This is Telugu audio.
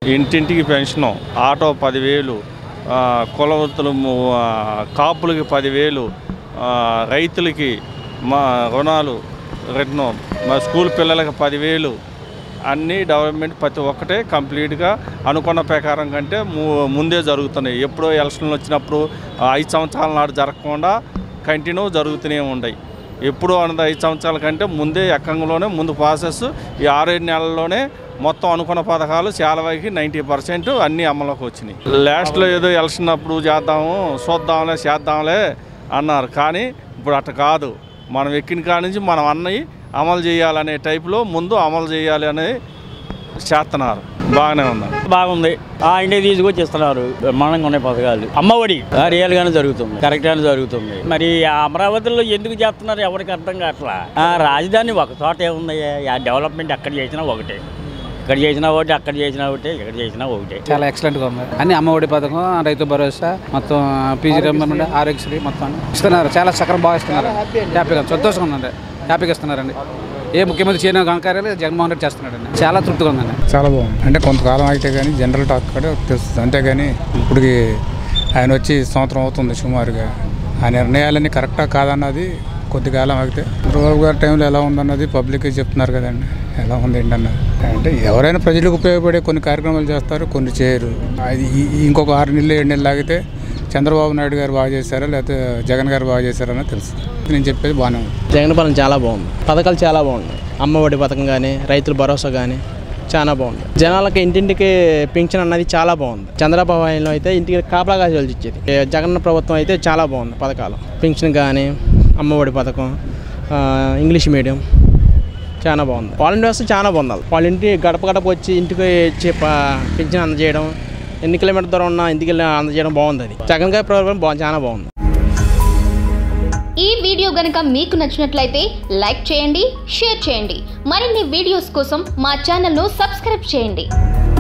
ఇంటింటికి పెన్షను ఆటో పదివేలు ఆ, కులవృత్తులు ము- ఆ, కాపులకి పదివేలు ఆ, రైతులకి మా రుణాలు రిటర్ను మా స్కూల్ పిల్లలకి పదివేలు అన్నీ డెవలప్మెంట్ ప్రతి ఒక్కటే కంప్లీట్గా అనుకున్న ప్రకారం కంటే ము- ముందే జరుగుతున్నాయి ఎప్పుడో ఎలక్షన్లు వచ్చినప్పుడు ఆ, ఐదు సంవత్సరాల నాడు జరగకుండా కంటిన్యూ జరుగుతూనే ఉన్నాయి ఎప్పుడు అన్నది ఐదు సంవత్సరాల కంటే ముందే ఎక్కంలోనే ముందు ప్రాసెస్ ఈ ఆరేడు నెలల్లోనే మొత్తం అనుకున్న పథకాలు చాలా వరకు నైంటీ పర్సెంట్ అన్నీ అమలులోకి వచ్చినాయి లాస్ట్లో ఏదో ఎలక్షన్ అప్పుడు చేద్దాము చూద్దాంలే చేద్దాంలే అన్నారు కానీ ఇప్పుడు అట్ట కాదు మనం ఎక్కిన కాడి నుంచి మనం అన్నవి అమలు చేయాలనే టైప్లో ముందు అమలు చేయాలి అని చేస్తున్నారు బాగానే ఉంది బాగుంది ఆ ఇంటికి తీసుకొచ్చి ఇస్తున్నారు బ్రహ్మాండంగా ఉన్నాయి పథకాలు అమ్మఒడి ఆ రియల్ గానే జరుగుతుంది కరెక్ట్ గానే జరుగుతుంది మరి ఆ అమరావతిలో ఎందుకు చేస్తున్నారు ఎవరికి అర్థం కావట్లా ఆ రాజధాని ఒక చోట ఏముంది ఆ డెవలప్మెంట్ ఎక్కడ చేసినా ఒకటే ఇక్కడ చేసినా ఒకటి అక్కడ చేసినా ఒకటే ఇక్కడ చేసినా ఒకటే చాలా ఎక్సలెంట్గా ఉంది అన్ని అమ్మఒడి పథకం రైతు భరోసా మొత్తం పీజీ రిమెంబర్మెంట్ ఆరోగ్యశ్రీ మొత్తం అన్ని ఇస్తున్నారు చాలా సకరం బాగా ఇస్తున్నారు హ్యాపీగా సంతోషంగా ఉందండి హ్యాపీగా ఇస్తున్నారండి ఏ ముఖ్యమంత్రి చేయని ఘనకార్యాలు జగన్మోహన్ రెడ్డి చేస్తున్నాడండి చాలా తృప్తిగా ఉందండి చాలా బాగుంది అంటే కొంతకాలం అయితే కానీ జనరల్ టాక్ కూడా తెలుస్తుంది అంతేగాని ఇప్పటికి ఆయన వచ్చి సంవత్సరం అవుతుంది సుమారుగా ఆ నిర్ణయాలన్నీ కరెక్టా కాదన్నది కొద్ది కాలం ఆగితే చంద్రబాబు గారి టైంలో ఎలా ఉందన్నది పబ్లిక్ చెప్తున్నారు కదండి ఎలా ఉంది ఏంటన్నది అంటే ఎవరైనా ప్రజలకు ఉపయోగపడే కొన్ని కార్యక్రమాలు చేస్తారు కొన్ని చేయరు అది ఈ- ఈ ఇంకొక ఆరు నెలలు ఏడు నెలలు ఆగితే చంద్రబాబు నాయుడు గారు బాగా చేశారా లేకపోతే జగన్ గారు బాగా చేశారని తెలుసు నేను చెప్పేది బాగానే ఉంది జగన్ పాలన చాలా బాగుంది పథకాలు చాలా బాగున్నాయి అమ్మఒడి పథకం కానీ రైతుల భరోసా కానీ చాలా బాగుంది జనాలకి ఇంటింటికి పింఛన్ అన్నది చాలా బాగుంది చంద్రబాబు ఆయనలో అయితే ఇంటికి కాపలా కాసి ఇచ్చేది ఏ జగన్ ప్రభుత్వం అయితే చాలా బాగుంది పథకాలు పింఛన్ కానీ అమ్మఒడి పథకం ఆ, ఇంగ్లీష్ మీడియం చాలా బాగుంది వాలంటీర్ వ్యవస్థ చాలా బాగుంది వాళ్ళ ఇంటి గడప గడప వచ్చి ఇంటికి వచ్చి ప- పింఛన్ అందజేయడం ఎన్ని కిలోమీటర్ దూరం ఉన్నా ఇంటికి వెళ్ళి అందజేయడం బాగుంది అది జగన్ గారి ప్రోగ్రాం బాగా చాలా బాగుంది ఈ వీడియో గనుక మీకు నచ్చినట్లయితే లైక్ చేయండి షేర్ చేయండి మరిన్ని వీడియోస్ కోసం మా ఛానల్ను సబ్స్క్రైబ్ చేయండి